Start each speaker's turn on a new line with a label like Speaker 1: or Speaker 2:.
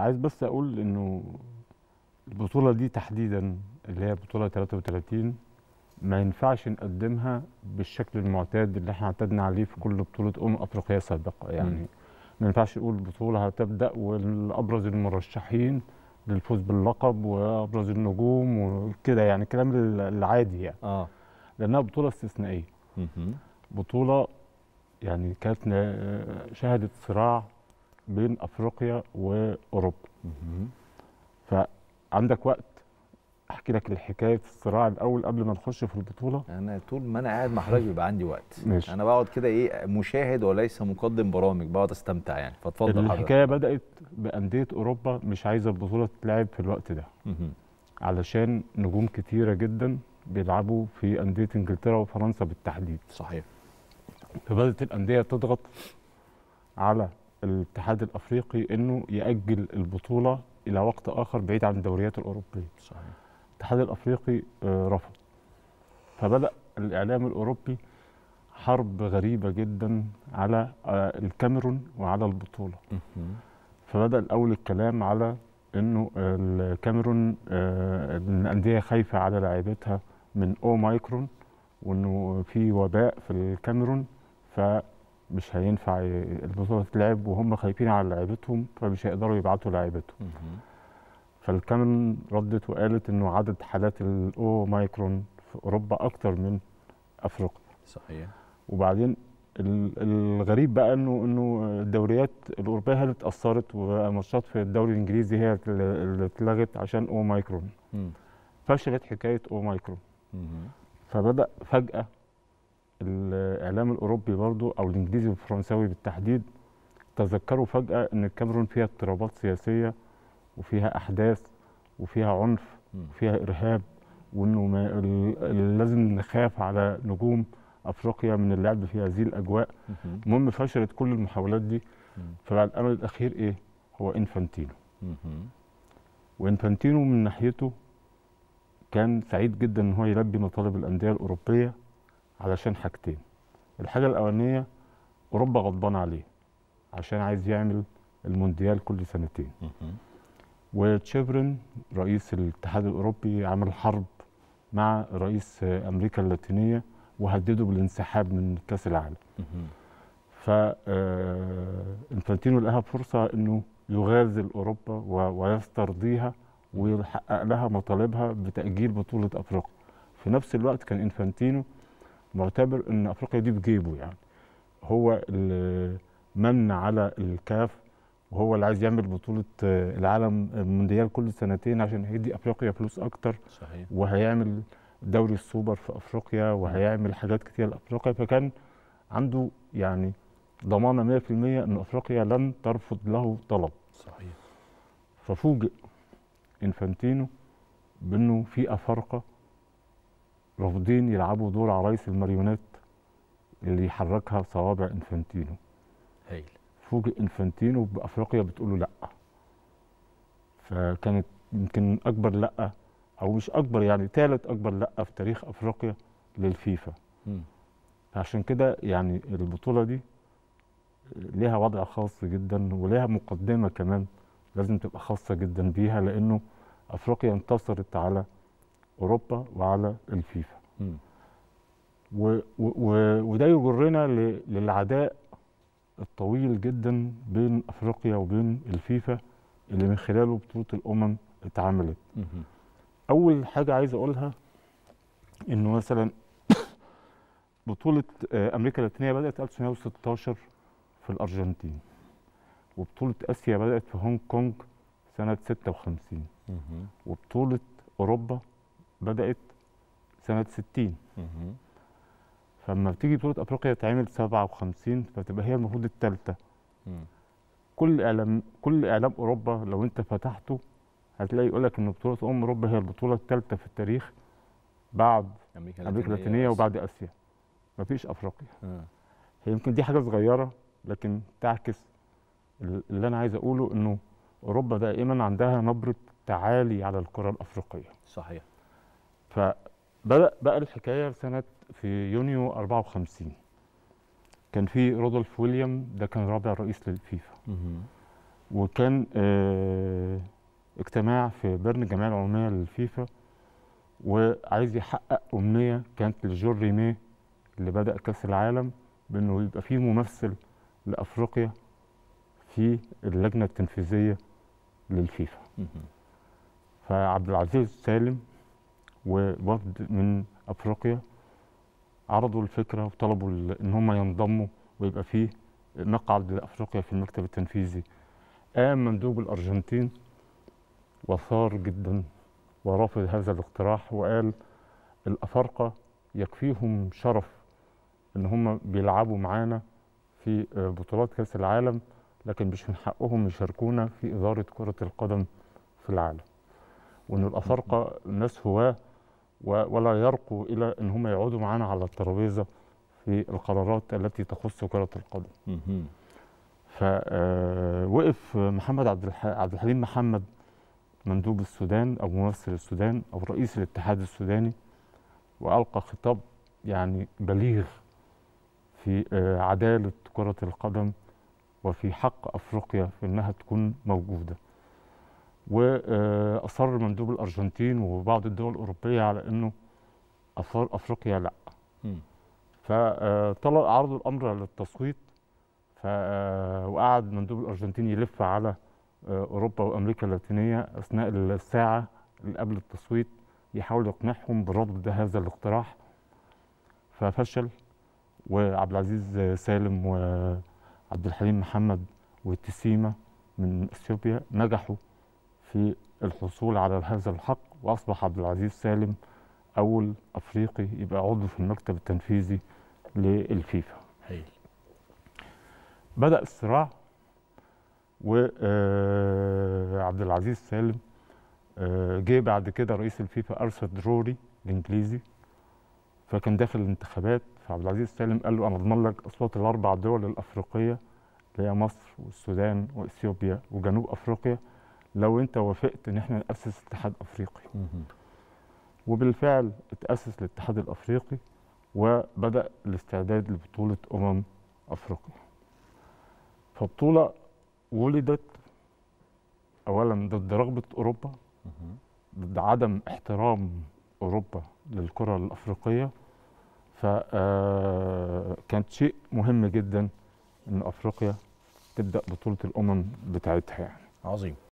Speaker 1: عايز بس اقول انه البطوله دي تحديدا اللي هي بطوله 33 ما ينفعش نقدمها بالشكل المعتاد اللي احنا اعتدنا عليه في كل بطوله امم افريقيه سابقه يعني
Speaker 2: مم.
Speaker 1: ما ينفعش نقول البطوله هتبدا والابرز المرشحين للفوز باللقب وابرز النجوم وكده يعني الكلام العادي يعني
Speaker 2: اه
Speaker 1: لانها بطوله استثنائيه
Speaker 2: مهم.
Speaker 1: بطوله يعني كانت نا- شهدت صراع بين افريقيا واوروبا
Speaker 2: مهم.
Speaker 1: فعندك وقت احكي لك الحكايه الصراع الاول قبل ما نخش في البطوله
Speaker 2: انا طول ما انا قاعد مع حضرتك بيبقى عندي وقت
Speaker 1: ماشي.
Speaker 2: انا بقعد كده ايه مشاهد وليس مقدم برامج بقعد استمتع يعني فاتفضل حضرتك
Speaker 1: الحكايه بدات بانديه اوروبا مش عايزه البطوله تتلعب في الوقت ده
Speaker 2: مهم.
Speaker 1: علشان نجوم كتيره جدا بيلعبوا في انديه انجلترا وفرنسا بالتحديد
Speaker 2: صحيح
Speaker 1: فبدات الانديه تضغط على الاتحاد الافريقي انه ياجل البطوله الى وقت اخر بعيد عن الدوريات الاوروبيه
Speaker 2: صحيح
Speaker 1: الاتحاد الافريقي آه، رفض فبدا الاعلام الاوروبي حرب غريبه جدا على آه، الكاميرون وعلى البطوله
Speaker 2: مهم.
Speaker 1: فبدا الاول الكلام على انه الكاميرون آه، الانديه خايفه على لاعبتها من اوميكرون وانه في وباء في الكاميرون فمش هينفع ي- البطوله تتلعب وهم خايفين على لاعبتهم فمش هيقدروا يبعتوا لاعبتهم
Speaker 2: مهم.
Speaker 1: فالكاميرون ردت وقالت انه عدد حالات الاوميكرون في اوروبا اكتر من افريقيا
Speaker 2: صحيح
Speaker 1: وبعدين ال- الغريب بقى انه انه الدوريات الاوروبيه هي اللي اتاثرت وماتشات في الدوري الانجليزي هي اللي اللي اتلغت عشان اوميكرون
Speaker 2: مم.
Speaker 1: فشلت حكايه اوميكرون
Speaker 2: مهم.
Speaker 1: فبدا فجاه الاعلام الاوروبي برضو او الانجليزي والفرنساوي بالتحديد تذكروا فجاه ان الكاميرون فيها اضطرابات سياسيه وفيها احداث وفيها عنف
Speaker 2: مم.
Speaker 1: وفيها ارهاب وانه ما ال- ال- لازم نخاف على نجوم افريقيا من اللعب في هذه الاجواء
Speaker 2: مهم.
Speaker 1: المهم فشلت كل المحاولات دي
Speaker 2: مم.
Speaker 1: فبقى الامل الاخير ايه هو انفانتينو
Speaker 2: مهم.
Speaker 1: وانفانتينو من ناحيته كان سعيد جدا ان هو يلبي مطالب الانديه الاوروبيه علشان حاجتين الحاجه الاولانيه اوروبا غضبانه عليه عشان عايز يعمل المونديال كل سنتين
Speaker 2: مهم.
Speaker 1: وتشيفرن رئيس الاتحاد الاوروبي عمل حرب مع رئيس امريكا اللاتينيه وهدده بالانسحاب من كاس العالم
Speaker 2: مهم.
Speaker 1: ف آه، انفانتينو لقاها فرصه انه يغازل اوروبا و- ويسترضيها ويحقق لها مطالبها بتاجيل بطوله افريقيا في نفس الوقت كان انفانتينو معتبر ان افريقيا دي بجيبه يعني هو اللي من على الكاف وهو اللي عايز يعمل بطوله آه، العالم المونديال كل سنتين عشان هيدي افريقيا فلوس اكتر
Speaker 2: صحيح
Speaker 1: وهيعمل دوري السوبر في افريقيا وهيعمل حاجات كتير لافريقيا فكان عنده يعني ضمانه 100% ان افريقيا لن ترفض له طلب
Speaker 2: صحيح
Speaker 1: ففوجئ انفانتينو بانه في افارقه رافضين يلعبوا دور عرايس الماريونات اللي يحركها صوابع انفانتينو
Speaker 2: هايل
Speaker 1: فوجئ انفانتينو بافريقيا بتقول له لا فكانت يمكن اكبر لا او مش اكبر يعني ثالث اكبر لا في تاريخ افريقيا للفيفا
Speaker 2: مم.
Speaker 1: عشان كده يعني البطوله دي ليها وضع خاص جدا وليها مقدمه كمان لازم تبقى خاصه جدا بيها لانه افريقيا انتصرت على اوروبا وعلى الفيفا
Speaker 2: مم.
Speaker 1: و و و وده يجرنا ل- للعداء الطويل جدا بين افريقيا وبين الفيفا اللي من خلاله بطوله الامم اتعملت
Speaker 2: مهم.
Speaker 1: اول حاجه عايز اقولها انه مثلا بطوله آه، امريكا اللاتينيه بدات 1916 في الارجنتين وبطوله اسيا بدات في هونج كونج سنه 56
Speaker 2: مهم.
Speaker 1: وبطوله اوروبا بدات سنه 60
Speaker 2: مهم.
Speaker 1: فلما بتيجي بطوله افريقيا تتعمل 57 فتبقى هي المفروض الثالثه
Speaker 2: مم.
Speaker 1: كل اعلام كل اعلام اوروبا لو انت فتحته هتلاقي يقول لك ان بطوله امم اوروبا هي البطوله الثالثه في التاريخ بعد
Speaker 2: امريكا
Speaker 1: امريكا اللاتينيه
Speaker 2: وآسيا.
Speaker 1: وبعد اسيا مفيش افريقيا
Speaker 2: آه.
Speaker 1: هي يمكن دي حاجه صغيره لكن تعكس ال- اللي انا عايز اقوله انه اوروبا دائما عندها نبره تعالي على الكره الافريقيه
Speaker 2: صحيح
Speaker 1: فبدا بقى الحكايه سنه في يونيو 54 كان في رودولف ويليام ده كان رابع رئيس للفيفا
Speaker 2: مهم.
Speaker 1: وكان آه، اجتماع في بيرن الجمعيه العموميه للفيفا وعايز يحقق امنيه كانت لجون ريميه اللي بدا كاس العالم بانه يبقى فيه ممثل لافريقيا في اللجنه التنفيذيه للفيفا
Speaker 2: مهم.
Speaker 1: فعبد العزيز سالم ووفد من افريقيا عرضوا الفكره وطلبوا ال- ان هم ينضموا ويبقى فيه مقعد لافريقيا في المكتب التنفيذي قام مندوب الارجنتين وثار جدا ورفض هذا الاقتراح وقال الافارقه يكفيهم شرف ان هم بيلعبوا معانا في آه، بطولات كاس العالم لكن مش من حقهم يشاركونا في اداره كره القدم في العالم وان الافارقه ناس هواه و- ولا يرقوا الى ان هم يقعدوا معانا على الترابيزه في القرارات التي تخص كره القدم
Speaker 2: مهم.
Speaker 1: فوقف محمد عبد الح- عبد الحليم محمد مندوب السودان او ممثل السودان او رئيس الاتحاد السوداني والقى خطاب يعني بليغ في آه، عداله كره القدم وفي حق افريقيا في انها تكون موجوده واصر مندوب الارجنتين وبعض الدول الاوروبيه على انه أفر- افريقيا لا
Speaker 2: مم.
Speaker 1: فطلب عرضوا الامر للتصويت ف وقعد مندوب الارجنتين يلف على آه، اوروبا وامريكا اللاتينيه اثناء الساعه اللي قبل التصويت يحاول يقنعهم برفض هذا الاقتراح ففشل وعبد العزيز سالم وعبد الحليم محمد وتسيما من اثيوبيا نجحوا في الحصول على هذا الحق واصبح عبد العزيز سالم اول افريقي يبقى عضو في المكتب التنفيذي للفيفا
Speaker 2: هايل
Speaker 1: بدا الصراع وعبد العزيز سالم آه، جه بعد كده رئيس الفيفا ارثر دروري الانجليزي فكان داخل الانتخابات فعبد العزيز سالم قال له انا اضمن لك اصوات الاربع دول الافريقيه اللي هي مصر والسودان واثيوبيا وجنوب افريقيا لو انت وافقت ان احنا ناسس اتحاد افريقي
Speaker 2: مهم.
Speaker 1: وبالفعل اتأسس الاتحاد الأفريقي وبدأ الاستعداد لبطولة أمم أفريقيا فبطولة ولدت أولا ضد رغبة أوروبا
Speaker 2: مهم.
Speaker 1: ضد عدم احترام أوروبا للكرة الأفريقية فكانت شيء مهم جدا إن أفريقيا تبدأ بطولة الأمم بتاعتها يعني
Speaker 2: عظيم